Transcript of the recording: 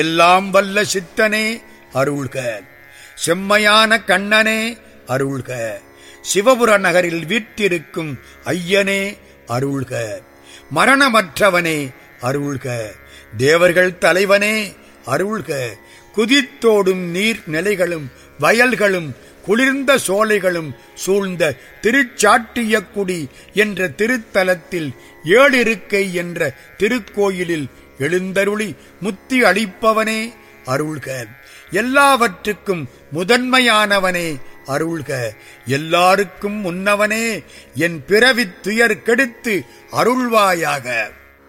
எல்லாம் வல்ல சித்தனே அருள்க செம்மையான கண்ணனே அருள்க சிவபுர நகரில் வீற்றிருக்கும் ஐயனே அருள்க மரணமற்றவனே அருள்க தேவர்கள் தலைவனே அருள்க குதித்தோடும் நீர் நிலைகளும் வயல்களும் குளிர்ந்த சோலைகளும் சூழ்ந்த திருச்சாட்டியக்குடி என்ற திருத்தலத்தில் ஏழிருக்கை என்ற திருக்கோயிலில் எழுந்தருளி முத்தி அளிப்பவனே அருள்க எல்லாவற்றுக்கும் முதன்மையானவனே அருள்க எல்லாருக்கும் முன்னவனே என் பிறவித் துயர் கெடுத்து அருள்வாயாக